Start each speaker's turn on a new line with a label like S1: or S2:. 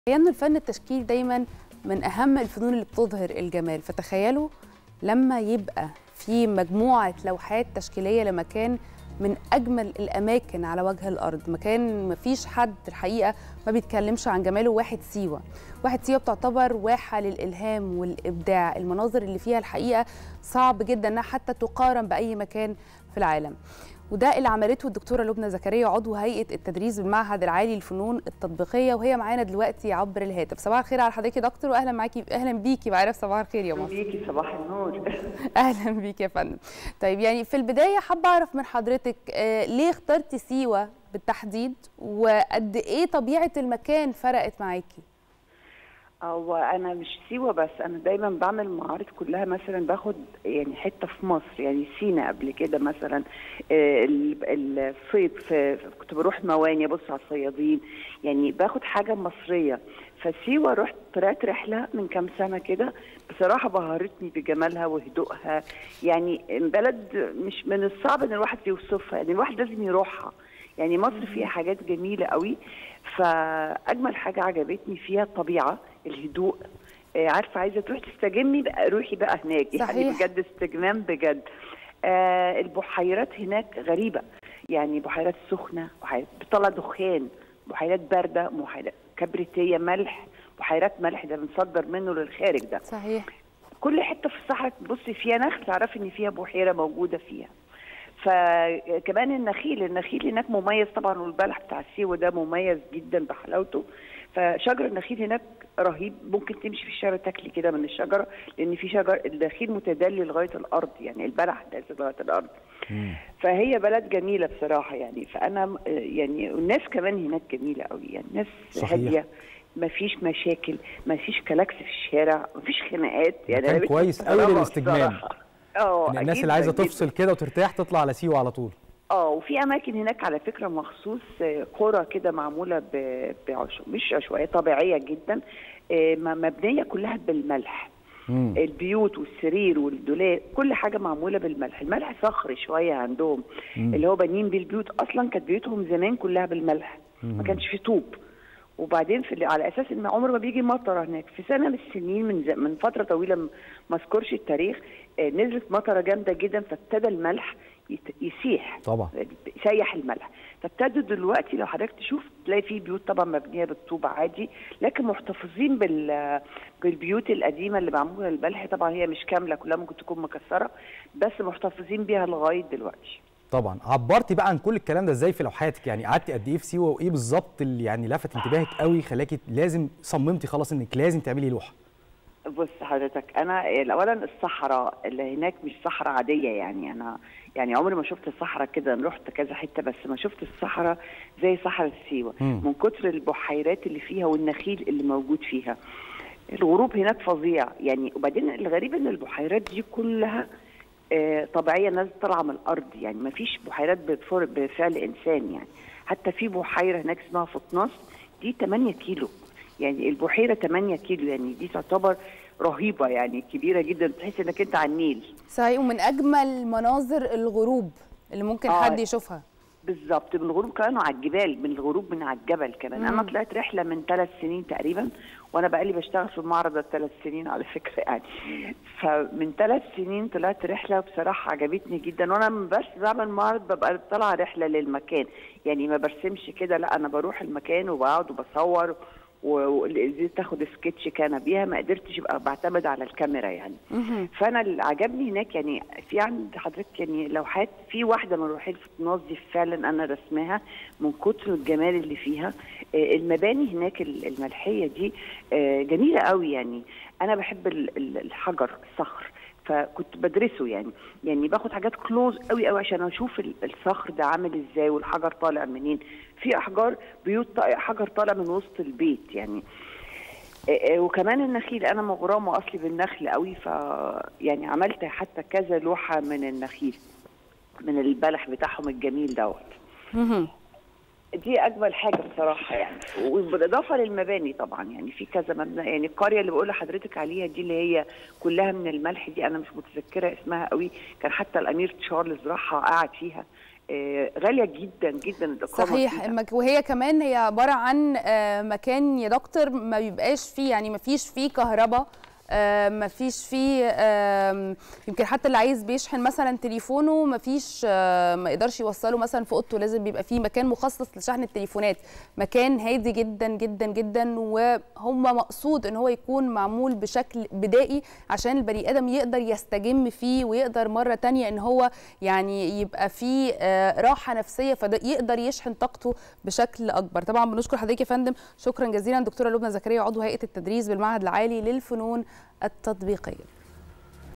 S1: ان الفن التشكيلي دايما من اهم الفنون اللي بتظهر الجمال فتخيلوا لما يبقى في مجموعه لوحات تشكيليه لمكان من اجمل الاماكن على وجه الارض مكان ما فيش حد الحقيقه ما بيتكلمش عن جماله واحد سيوه واحد سيوه بتعتبر واحه للالهام والابداع المناظر اللي فيها الحقيقه صعب جدا انها حتى تقارن باي مكان في العالم وده اللي عملته الدكتوره لبنى زكريا عضو هيئه التدريس بالمعهد العالي للفنون التطبيقيه وهي معانا دلوقتي عبر الهاتف صباح الخير على حضرتك يا دكتور واهلا معاكي اهلا بيكي معانا في صباح الخير يا مصر
S2: بيكي صباح النور
S1: اهلا بيكي يا فندم طيب يعني في البدايه حابه اعرف من حضرتك آه ليه اخترتي سيوه بالتحديد وقد ايه طبيعه المكان فرقت معاكي
S2: هو انا مش سيوه بس انا دايما بعمل معارض كلها مثلا باخد يعني حته في مصر يعني سينا قبل كده مثلا الصيد في كنت بروح مواني ابص على الصيادين يعني باخد حاجه مصريه فسيوه رحت طلعت رحله من كام سنه كده بصراحه بهرتني بجمالها وهدوءها يعني بلد مش من الصعب ان الواحد يوصفها يعني الواحد لازم يروحها يعني مصر فيها حاجات جميله قوي فاجمل حاجه عجبتني فيها الطبيعه الهدوء آه عارفه عايزه تروحي تستجمي بقى روحي بقى هناك
S1: صحيح.
S2: يعني بجد استجمام بجد آه البحيرات هناك غريبه يعني بحيرات سخنه بحيرات بتطلع دخان بحيرات بارده بحيرات كبريتيه ملح بحيرات ملح ده بنصدر منه للخارج ده
S1: صحيح
S2: كل حته في الصحراء تبصي فيها نخل تعرفي ان فيها بحيره موجوده فيها فكمان النخيل النخيل هناك مميز طبعا والبلح بتاع سيوه ده مميز جدا بحلاوته فشجر النخيل هناك رهيب ممكن تمشي في الشارع تاكلي كده من الشجره لان في شجر النخيل متدلي لغايه الارض يعني البلح نازل لغايه الارض فهي بلد جميله بصراحه يعني فانا يعني والناس كمان هناك جميله قوي يعني ناس هاديه ما فيش مشاكل ما فيش كلاكس في الشارع ما فيش خناقات
S3: يعني كان كويس قوي للاستجمام
S2: اه
S3: الناس اللي عايزه تفصل كده وترتاح تطلع على سيوه على طول
S2: اه وفي اماكن هناك على فكره مخصوص قرى كده معموله بعشو مش عشوائيه طبيعيه جدا مبنيه كلها بالملح مم. البيوت والسرير والدولاب كل حاجه معموله بالملح الملح صخري شويه عندهم مم. اللي هو بانيين بالبيوت اصلا كانت بيوتهم زمان كلها بالملح مم. ما كانش في طوب وبعدين في على اساس ان عمر ما بيجي مطره هناك في سنه من السنين من من فتره طويله ما اذكرش التاريخ نزلت مطره جامده جدا فابتدى الملح يسيح
S3: طبعا
S2: سيح الملح فابتدوا دلوقتي لو حضرتك تشوف تلاقي في بيوت طبعا مبنيه بالطوب عادي لكن محتفظين بال بالبيوت القديمه اللي معموله بالملح طبعا هي مش كامله كلها ممكن تكون مكسره بس محتفظين بيها لغايه دلوقتي
S3: طبعا عبرتي بقى عن كل الكلام ده ازاي في لوحاتك يعني قعدتي قد ايه في سيوه وايه بالظبط اللي يعني لفت انتباهك قوي خلاكي لازم صممتي خلاص انك لازم تعملي لوحه
S2: بص حضرتك انا اولا الصحراء اللي هناك مش صحراء عاديه يعني انا يعني عمري ما شفت الصحراء كده انا رحت كذا حته بس ما شفت الصحراء زي صحراء سيوه من كتر البحيرات اللي فيها والنخيل اللي موجود فيها الغروب هناك فظيع يعني وبعدين الغريب ان البحيرات دي كلها آه طبيعيه نازله طالعه من الارض يعني ما فيش بحيرات بفعل انسان يعني حتى في بحيره هناك اسمها فطناس دي 8 كيلو يعني البحيره 8 كيلو يعني دي تعتبر رهيبه يعني كبيره جدا تحس انك انت على النيل
S1: صحيح ومن اجمل مناظر الغروب اللي ممكن آه حد يشوفها
S2: بالظبط من الغروب كمان على الجبال من الغروب من على الجبل كمان مم. انا طلعت رحله من ثلاث سنين تقريبا وانا بقالي بشتغل في المعرض الثلاث سنين على فكره يعني فمن ثلاث سنين طلعت رحله بصراحه عجبتني جدا وانا بس بعمل معرض ببقى طالعه رحله للمكان يعني ما برسمش كده لا انا بروح المكان وبقعد وبصور ودي تاخد سكتش كان بيها ما قدرتش ابقى بعتمد على الكاميرا يعني فانا اللي عجبني هناك يعني في عند حضرتك يعني لوحات في واحده من روحين فطناس دي فعلا انا رسمها من كتر الجمال اللي فيها المباني هناك الملحيه دي جميله قوي يعني انا بحب الحجر الصخر فكنت بدرسه يعني يعني باخد حاجات كلوز قوي قوي عشان اشوف الصخر ده عامل ازاي والحجر طالع منين في احجار بيوت حجر طالع من وسط البيت يعني وكمان النخيل انا مغرمه اصلي بالنخل قوي ف يعني عملت حتى كذا لوحه من النخيل من البلح بتاعهم الجميل دوت دي اجمل حاجه بصراحه يعني وبالاضافه للمباني طبعا يعني في كذا مبنى يعني القريه اللي بقول لحضرتك عليها دي اللي هي كلها من الملح دي انا مش متذكره اسمها قوي كان حتى الامير تشارلز راحها قعد فيها آه، غاليه جدا جدا الاقامه
S1: صحيح
S2: فيها.
S1: المك... وهي كمان هي عباره عن آه، مكان يا دكتور ما بيبقاش فيه يعني ما فيش فيه كهرباء آه، ما فيش فيه آم، يمكن حتى اللي عايز بيشحن مثلا تليفونه ما فيش آه، ما يقدرش يوصله مثلا في اوضته لازم بيبقى فيه مكان مخصص لشحن التليفونات مكان هادي جدا جدا جدا وهم مقصود ان هو يكون معمول بشكل بدائي عشان البني ادم يقدر يستجم فيه ويقدر مره تانية ان هو يعني يبقى فيه آه، راحه نفسيه فيقدر يشحن طاقته بشكل اكبر طبعا بنشكر حضرتك يا فندم شكرا جزيلا دكتوره لبنى زكريا عضو هيئه التدريس بالمعهد العالي للفنون التطبيقيه